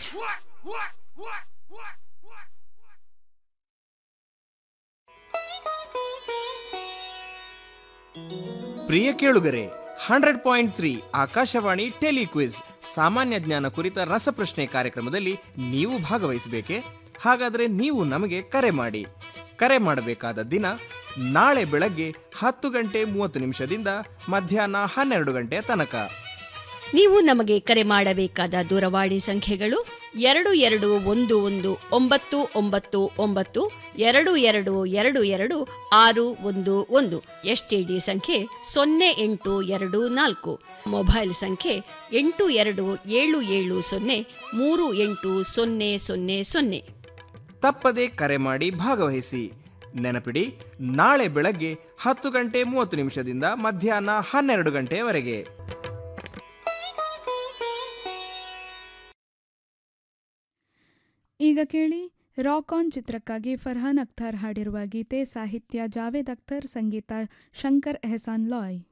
ಪ್ರಿಯ ಕೇಳುಗರೆ hundred point three Akashvani telequiz ಸಾಮಾನ್ಯ ಜ್ಞಾನ ಕುರಿತ ರಸಪ್ರಶ್ನೆ ಕಾರ್ಯಕ್ರಮದಲ್ಲಿ ನೀವು ಭಾಗವಹಿಸಬೇಕೆ ಹಾಗಾದರೆ ನೀವು ನಮಗೆ ಕರೆ ಮಾಡಿ ಕರೆ ಮಾಡಬೇಕಾದ ದಿನ ನಾಳೆ ಬೆಳಗ್ಗೆ ಹತ್ತು ಗಂಟೆ ಮೂವತ್ತು ನಿಮಿಷದಿಂದ ಮಧ್ಯಾಹ್ನ ಹನ್ನೆರಡು ಗಂಟೆಯ ತನಕ ನೀವು ನಮಗೆ ಕರೆ ಮಾಡಬೇಕಾದ ದೂರವಾಣಿ ಸಂಖ್ಯೆಗಳು ಎರಡು ಎರಡು ಒಂದು ಒಂದು ಒಂಬತ್ತು ಒಂಬತ್ತು ಒಂಬತ್ತು ಎರಡು ಎರಡು ಎರಡು ಎರಡು ಆರು ಒಂದು ಒಂದು ಎಸ್ಟಿಡಿ ಸಂಖ್ಯೆ ಸೊನ್ನೆ ಎಂಟು ಎರಡು ನಾಲ್ಕು ಮೊಬೈಲ್ ಸಂಖ್ಯೆ ಎಂಟು ಎರಡು ಏಳು ಏಳು ಸೊನ್ನೆ ಮೂರು ಎಂಟು ಸೊನ್ನೆ ಸೊನ್ನೆ ಸೊನ್ನೆ ತಪ್ಪದೆ ಕರೆ ಮಾಡಿ ಭಾಗವಹಿಸಿ ನೆನಪಿಡಿ ನಾಳೆ ಬೆಳಗ್ಗೆ ಹತ್ತು ಗಂಟೆ ಮೂವತ್ತು ನಿಮಿಷದಿಂದ ಮಧ್ಯಾಹ್ನ ಹನ್ನೆರಡು ಗಂಟೆಯವರೆಗೆ ಈಗ ಕೇಳಿ ರಾಕ್ ಆನ್ ಚಿತ್ರಕ್ಕಾಗಿ ಫರ್ಹಾನ್ ಅಖ್ತರ್ ಹಾಡಿರುವ ಗೀತೆ ಸಾಹಿತ್ಯ ಜಾವೇದ್ ಅಖ್ತರ್ ಸಂಗೀತ ಶಂಕರ್ ಎಹಸಾನ್ ಲಾಯ್